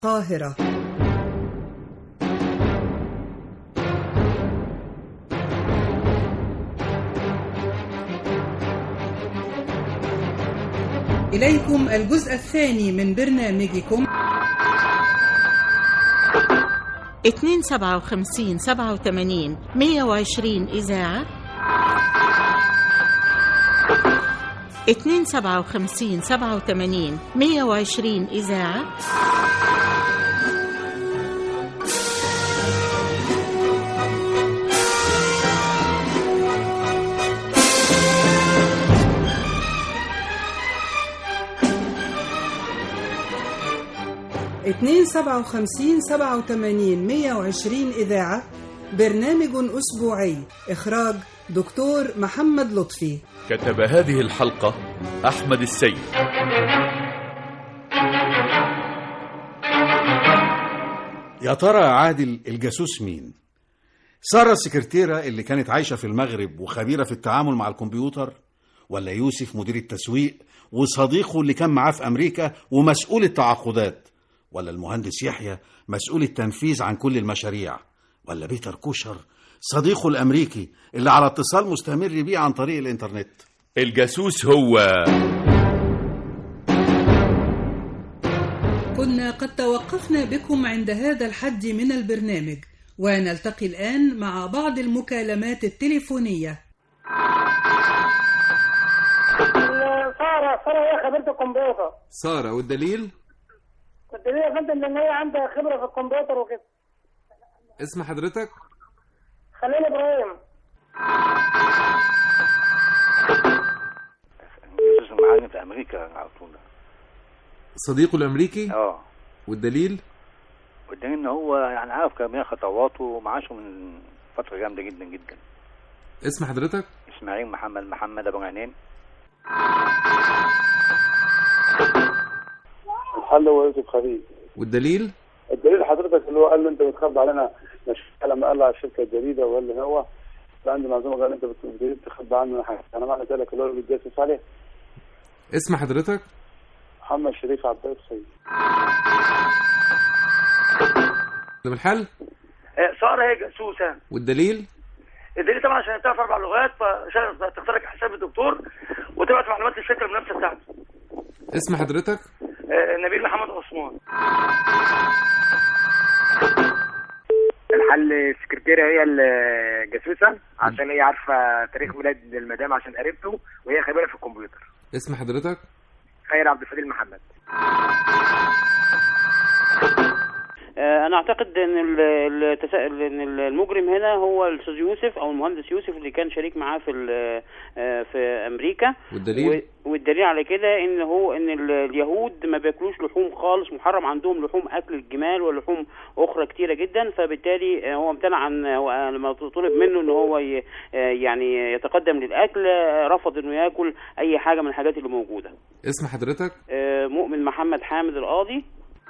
القاهرة إليكم الجزء الثاني من برنامجكم 257 87 120 إذاعة 257 87 120 إذاعة اتنين سبعة وخمسين سبعة وتمانين مية وعشرين إذاعة برنامج أسبوعي إخراج دكتور محمد لطفي كتب هذه الحلقة أحمد السيد يا ترى يا عادل الجاسوس مين؟ سارة السكرتيرة اللي كانت عايشة في المغرب وخبيرة في التعامل مع الكمبيوتر ولا يوسف مدير التسويق وصديقه اللي كان معاه في أمريكا ومسؤول التعاقدات ولا المهندس يحيى مسؤول التنفيذ عن كل المشاريع ولا بيتر كوشر صديقه الأمريكي اللي على اتصال مستمر بيه عن طريق الإنترنت الجاسوس هو كنا قد توقفنا بكم عند هذا الحد من البرنامج ونلتقي الآن مع بعض المكالمات التليفونية سارة سارة هي خبيرة الكمبيوتر سارة والدليل كنت ليه يا فندم ان هي عندها خبرة في الكمبيوتر وكده اسم حضرتك خليل ابراهيم الجاسوس المعلم في امريكا على طول صديقه الأمريكي اه والدليل والدليل ان هو يعني عارف جميع خطواته ومعاشه من فتره جامده جدا جدا اسم حضرتك اسماعيل محمد محمد ابو عينين الحل هو يوسف خليل والدليل الدليل حضرتك اللي هو قال له انت بتخبي علينا مش لما قال على الشركه الجديده وقال له هو لا عندي معلومه قال انت بت- بتخبي عنه حاجه انا معنى ذلك اللي هو اللي بيتجسس عليه اسم حضرتك محمد شريف عباس سيد ده الحل سارة هي جاسوسة والدليل الدليل طبعا عشان تعرف اربع لغات فعشان تخترق حساب الدكتور وتبعت معلومات للشركة المنافسة بتاعته اسم حضرتك آه، نبيل محمد عثمان الحل السكرتيرة هي الجاسوسة عشان هي عارفة تاريخ ميلاد المدام عشان قريبته وهي خبيرة في الكمبيوتر اسم حضرتك خير عبد الفضيل محمد انا اعتقد ان ال- التسا... ان المجرم هنا هو الاستاذ يوسف او المهندس يوسف اللي كان شريك معاه في ال- آه، في امريكا والدليل و- والدليل على كده ان هو ان ال- اليهود ما بياكلوش لحوم خالص محرم عندهم لحوم اكل الجمال ولحوم اخرى كتيره جدا فبالتالي آه، هو امتنع عن هو لما طلب منه ان هو ي- آه، يعني يتقدم للاكل آه، رفض انه ياكل اي حاجه من الحاجات اللي موجوده اسم حضرتك آه، مؤمن محمد حامد القاضي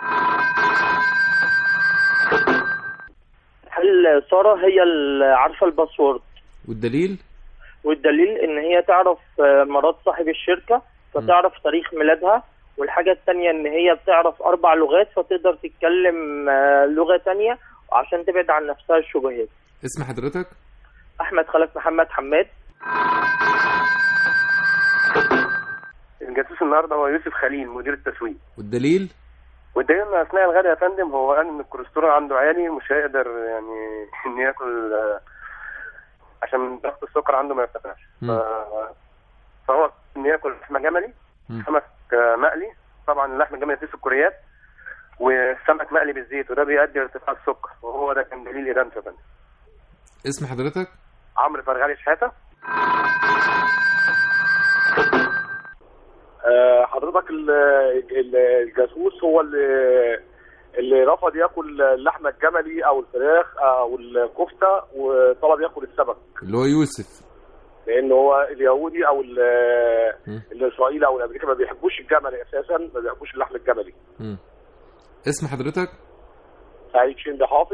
هل سارة هي اللي عارفة الباسورد والدليل والدليل ان هي تعرف آه، مرات صاحب الشركة فتعرف تاريخ ميلادها والحاجة التانية ان هي بتعرف اربع لغات فتقدر تتكلم آه، لغة تانية عشان تبعد عن نفسها الشبهات اسم حضرتك احمد خلف محمد حماد الجاسوس النهارده هو يوسف خليل مدير التسويق والدليل والدليل ان اثناء الغداء يا فندم هو قال ان الكوليسترول عنده عالي مش هيقدر يعني ان ياكل آه، عشان ضغط السكر عنده ما يرتفعش مم. ف- فهو ان ياكل لحمه جملي مم. سمك آه، مقلي طبعا اللحمه الجملي فيه سكريات والسمك مقلي بالزيت وده بيؤدي لارتفاع السكر وهو ده كان دليل ادانته يا فندم اسم حضرتك عمرو فرغالي شحاته آه، حضرتك ال- ال- الجاسوس هو اللي اللي رفض ياكل اللحمه الجملي او الفراخ او الكفته وطلب ياكل السمك اللي هو يوسف لان هو اليهودي او ال- مم. الاسرائيلي او الامريكي ما بيحبوش الجملي اساسا ما بيحبوش اللحم الجملي مم. اسم حضرتك سعيد شندي حافظ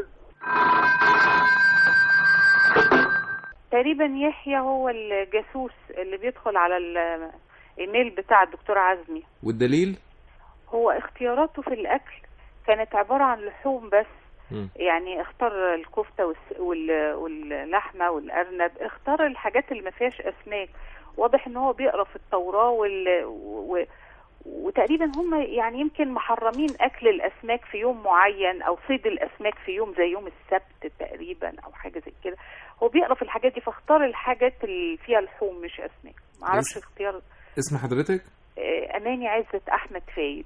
تقريبا يحيى هو الجاسوس اللي بيدخل على ال- الايميل بتاع الدكتور عزمي والدليل هو اختياراته في الاكل كانت عباره عن لحوم بس مم. يعني اختار الكفته والس- وال- واللحمه والارنب اختار الحاجات اللي ما فيهاش اسماك واضح ان هو بيقرا في التوراه وال... و... وتقريبا هم يعني يمكن محرمين اكل الاسماك في يوم معين او صيد الاسماك في يوم زي يوم السبت تقريبا او حاجه زي كده هو بيقرا في الحاجات دي فاختار الحاجات اللي فيها لحوم مش اسماك ما اعرفش بس- اختيار اسم حضرتك آه، اماني عزت احمد فايد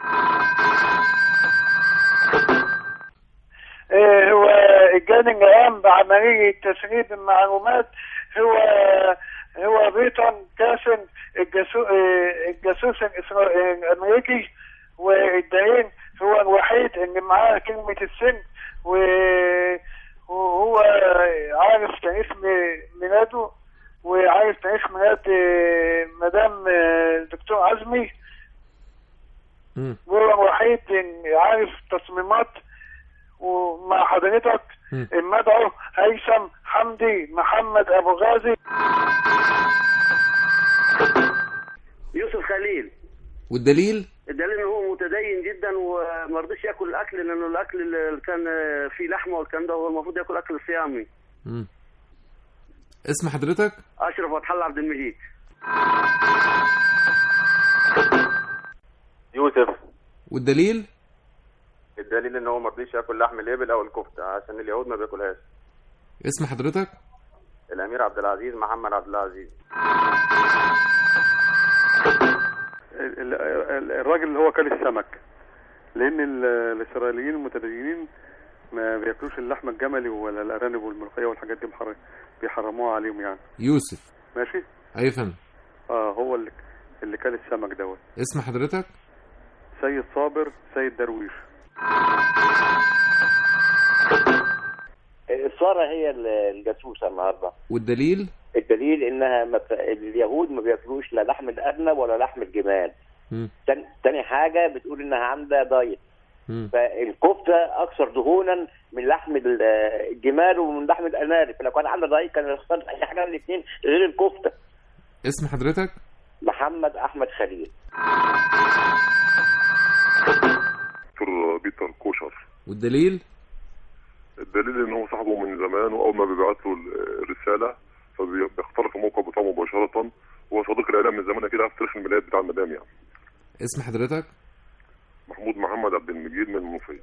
إيه هو الجانب قام بعملية تسريب المعلومات هو هو بيتون كاسن الجاسو إيه الجاسوس الإسرا- الأمريكي والدليل هو الوحيد اللي معاه كلمة السن و- وهو عارف تاريخ م- ميلاده وعارف تاريخ ميلاد إيه، مدام إيه، دكتور عزمي مم. وهو الوحيد اللي عارف تصميمات ومع حضرتك مم. المدعو هيثم حمدي محمد ابو غازي يوسف خليل والدليل الدليل ان هو متدين جدا وما رضيش ياكل الاكل لانه الاكل اللي كان فيه لحمه والكلام ده هو المفروض ياكل اكل صيامي مم. اسم حضرتك اشرف فتح الله عبد المجيد يوسف والدليل الدليل ان هو ما رضيش ياكل لحم الابل او الكفته عشان اليهود ما بياكلهاش اسم حضرتك الامير عبد العزيز محمد عبد العزيز ال- ال- ال- الراجل اللي هو كل السمك لان ال- الاسرائيليين المتدينين ما بياكلوش اللحمه الجملي ولا الارانب والملوخيه والحاجات دي محر... بيحرموها عليهم يعني يوسف ماشي اي فندم اه هو اللي اللي كل السمك دوت اسم حضرتك سيد صابر سيد درويش السارة هي الجاسوسة النهاردة والدليل الدليل انها ما ب... اليهود ما بياكلوش لا لحم الارنب ولا لحم الجمال مم. تاني, تاني حاجة بتقول انها عاملة دايت مم. فالكفتة اكثر دهونا من لحم ال- الجمال ومن لحم الارانب فلو كان عاملة دايت كان يختار اي حاجة من الاثنين غير الكفتة اسم حضرتك محمد احمد خليل دكتور بيتر كوشر والدليل الدليل ان هو صاحبه من زمان واول ما بيبعت له الرساله فبيختار في الموقع بتاعه مباشره هو صديق العيله من زمان كده في تاريخ الميلاد بتاع المدام يعني اسم حضرتك محمود محمد عبد المجيد من المنوفيه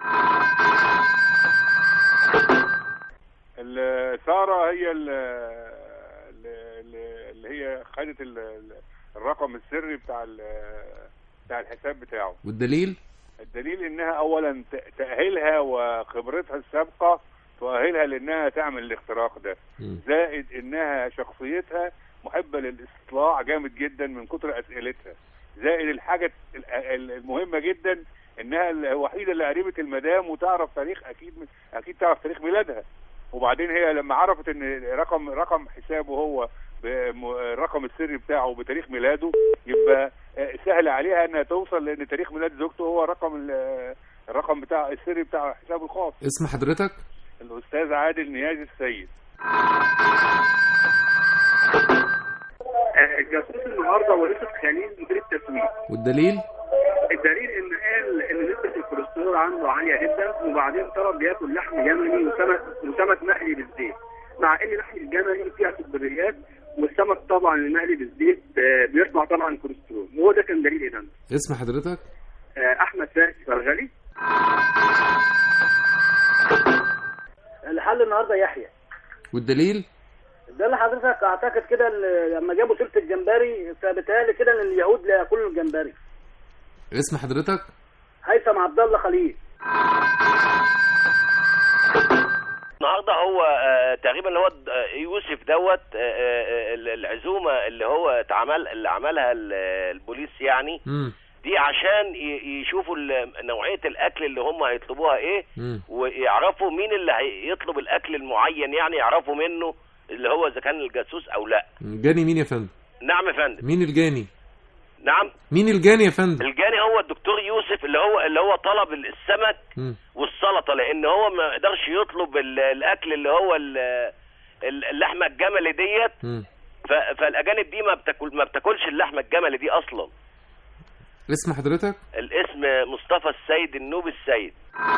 ال- سارة هي ال- ال- ال- اللي هي خدت ال- ال- الرقم السري بتاع ال- بتاع الحساب بتاعه والدليل الدليل انها اولا ت- تأهيلها وخبرتها السابقة تؤهلها لانها تعمل الاختراق ده مم. زائد انها شخصيتها محبة للاستطلاع جامد جدا من كتر اسئلتها زائد الحاجة ال- ال- المهمة جدا انها الوحيدة اللي قريبة المدام وتعرف تاريخ اكيد اكيد تعرف تاريخ ميلادها وبعدين هي لما عرفت ان رقم رقم حسابه هو بم- الرقم السري بتاعه بتاريخ ميلاده يبقى آه، سهل عليها انها توصل لان تاريخ ميلاد زوجته هو رقم ال- الرقم بتاع السري بتاع حسابه الخاص اسم حضرتك الاستاذ عادل نياز السيد الجاسوس النهارده هو يوسف خليل مدير التسويق والدليل الدليل ان قال ان نسبه الكوليسترول عنده عاليه جدا وبعدين طلب ياكل لحم جملي وسمك وسمك مقلي بالزيت مع ان لحم الجملي فيها سكريات والسمك طبعا المقلي بالزيت آه، بيرفع طبعا الكوليسترول وهو ده كان دليل اذا اسم حضرتك احمد فارس فرغلي الحل النهارده يحيى والدليل ده اللي حضرتك اعتقد كده ال- لما جابوا سيره الجمبري فبالتالي كده ان اليهود لا ياكلوا الجمبري اسم حضرتك هيثم عبد الله خليل النهارده هو آه، تقريبا اللي هو د- آه، يوسف دوت آه، آه، ال- العزومه اللي هو اتعمل اللي عملها ال- البوليس يعني مم. دي عشان ي- يشوفوا ال- نوعيه الاكل اللي هم هيطلبوها ايه مم. ويعرفوا مين اللي هيطلب الاكل المعين يعني يعرفوا منه اللي هو اذا كان الجاسوس او لا جاني مين يا فندم نعم يا فندم مين الجاني نعم مين الجاني يا فندم الجاني هو الدكتور يوسف اللي هو اللي هو طلب السمك مم. والسلطه لان هو ما يقدرش يطلب ال- الاكل اللي هو ال- ال- اللحمه الجملي ديت مم. ف- فالاجانب دي ما بتاكل ما بتاكلش اللحمه الجملي دي اصلا اسم حضرتك الاسم مصطفى السيد النوبي السيد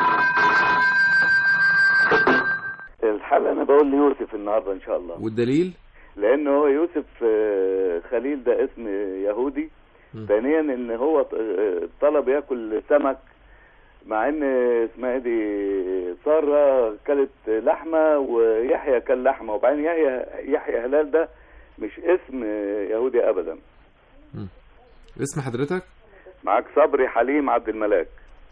الحل انا بقول ليوسف النهارده ان شاء الله والدليل لان هو يوسف آه، خليل ده اسم يهودي ثانيا ان هو ط- آه، طلب ياكل سمك مع ان اسمها ايه دي ساره كلت لحمه ويحيى كل لحمه وبعدين يحيى يحيى هلال ده مش اسم يهودي ابدا اسم حضرتك معاك صبري حليم عبد الملاك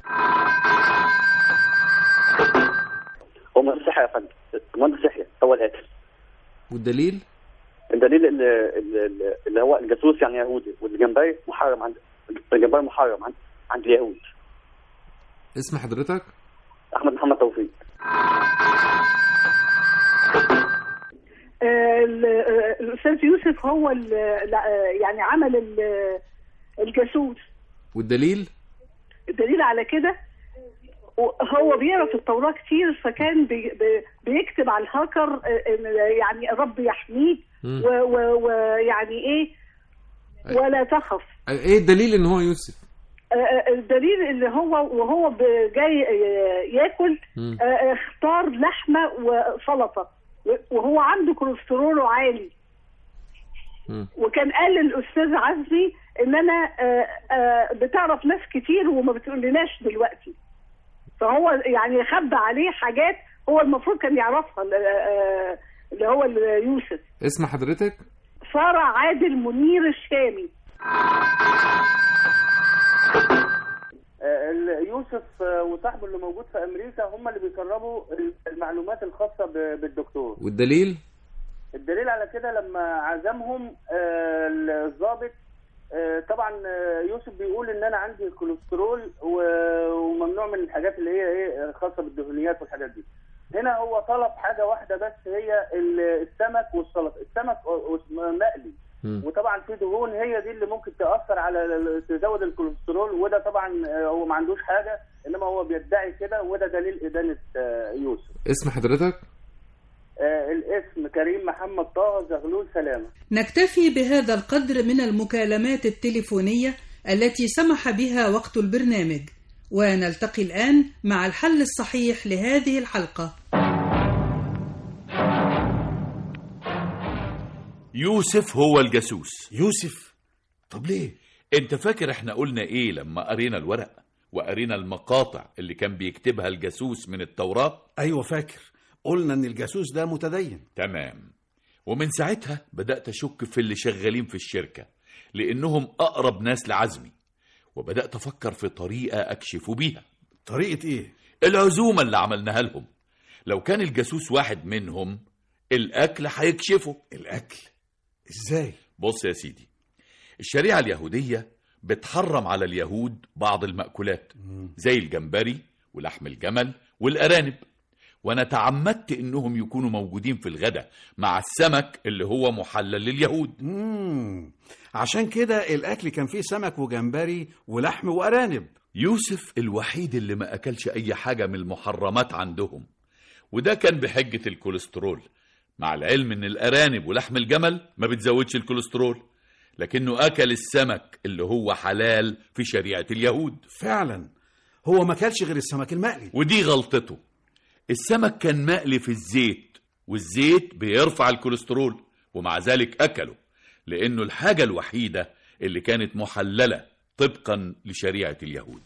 هو مهندس يحيى يا فندم مهندس يحيى هو القاتل والدليل الدليل اللي, اللي, اللي هو الجاسوس يعني يهودي والجمبري محرم عند الجمبري محرم عند عند اليهود اسم حضرتك احمد محمد توفيق آه، ال- آه، الاستاذ يوسف هو ال- لا، آه، يعني عمل ال- الجاسوس والدليل الدليل على كده هو بيقرا في التوراه كتير فكان بي بي بيكتب على الهاكر آه، إن يعني رب يحميك مم. و- و- ويعني ايه ولا تخف ايه الدليل ان هو يوسف آه، آه، الدليل اللي هو وهو ب- جاي آه، ياكل مم. آه، اختار لحمه وسلطه وهو عنده كوليسترول عالي مم. وكان قال للاستاذ عزمي ان انا آه، آه، بتعرف ناس كتير وما بتقولناش دلوقتي فهو يعني خبى عليه حاجات هو المفروض كان يعرفها ال- آه، اللي هو ال- يوسف اسم حضرتك سارة عادل منير الشامي آه، ال- يوسف آه، وصاحبه اللي موجود في امريكا هم اللي بيسربوا المعلومات الخاصه ب- بالدكتور والدليل الدليل على كده لما عزمهم آه، الضابط آه، طبعا آه، يوسف بيقول ان انا عندي كوليسترول و- وممنوع من الحاجات اللي هي ايه خاصه بالدهنيات والحاجات دي هنا هو طلب حاجه واحده بس هي ال- السمك والسلطه السمك مقلي وطبعا في دهون هي دي اللي ممكن تاثر على ال- تزود الكوليسترول وده طبعا آه، هو ما عندوش حاجه انما هو بيدعي كده وده دليل ادانه آه، يوسف اسم حضرتك آه، الاسم كريم محمد طه زغلول سلامه نكتفي بهذا القدر من المكالمات التليفونية التي سمح بها وقت البرنامج ونلتقي الآن مع الحل الصحيح لهذه الحلقة يوسف هو الجاسوس يوسف طب ليه انت فاكر احنا قلنا ايه لما قرينا الورق وقرينا المقاطع اللي كان بيكتبها الجاسوس من التوراة ايوه فاكر قلنا ان الجاسوس ده متدين تمام ومن ساعتها بدأت أشك في اللي شغالين في الشركة لأنهم أقرب ناس لعزمي وبدأت أفكر في طريقة أكشف بيها طريقة إيه؟ العزومة اللي عملناها لهم لو كان الجاسوس واحد منهم الأكل هيكشفه الأكل إزاي؟ بص يا سيدي الشريعة اليهودية بتحرم على اليهود بعض المأكولات زي الجمبري ولحم الجمل والأرانب وانا تعمدت انهم يكونوا موجودين في الغداء مع السمك اللي هو محلل لليهود مم. عشان كده الاكل كان فيه سمك وجمبري ولحم وارانب يوسف الوحيد اللي ما اكلش اي حاجه من المحرمات عندهم وده كان بحجه الكوليسترول مع العلم ان الارانب ولحم الجمل ما بتزودش الكوليسترول لكنه اكل السمك اللي هو حلال في شريعه اليهود فعلا هو ما كلش غير السمك المقلي ودي غلطته السمك كان مقلي في الزيت والزيت بيرفع الكوليسترول ومع ذلك أكله لأنه الحاجة الوحيدة اللي كانت محللة طبقا لشريعة اليهود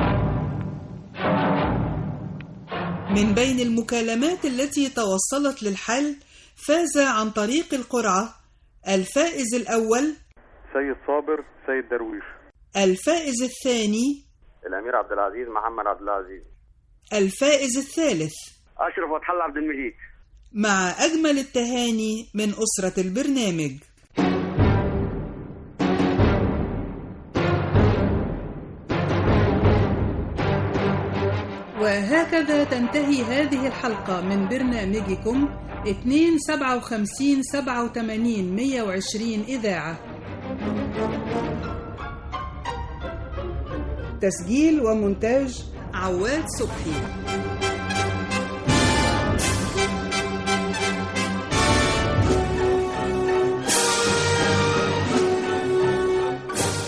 من بين المكالمات التي توصلت للحل فاز عن طريق القرعة الفائز الأول سيد صابر سيد درويش الفائز الثاني الامير عبد العزيز محمد عبد العزيز الفائز الثالث اشرف فتح الله عبد المجيد مع أجمل التهاني من أسرة البرنامج وهكذا تنتهي هذه الحلقة من برنامجكم 257 87 120 إذاعة تسجيل ومونتاج عواد صبحي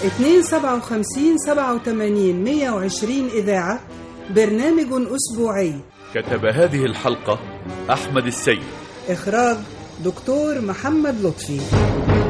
257 87 120 إذاعة برنامج أسبوعي كتب هذه الحلقة أحمد السيد إخراج دكتور محمد لطفي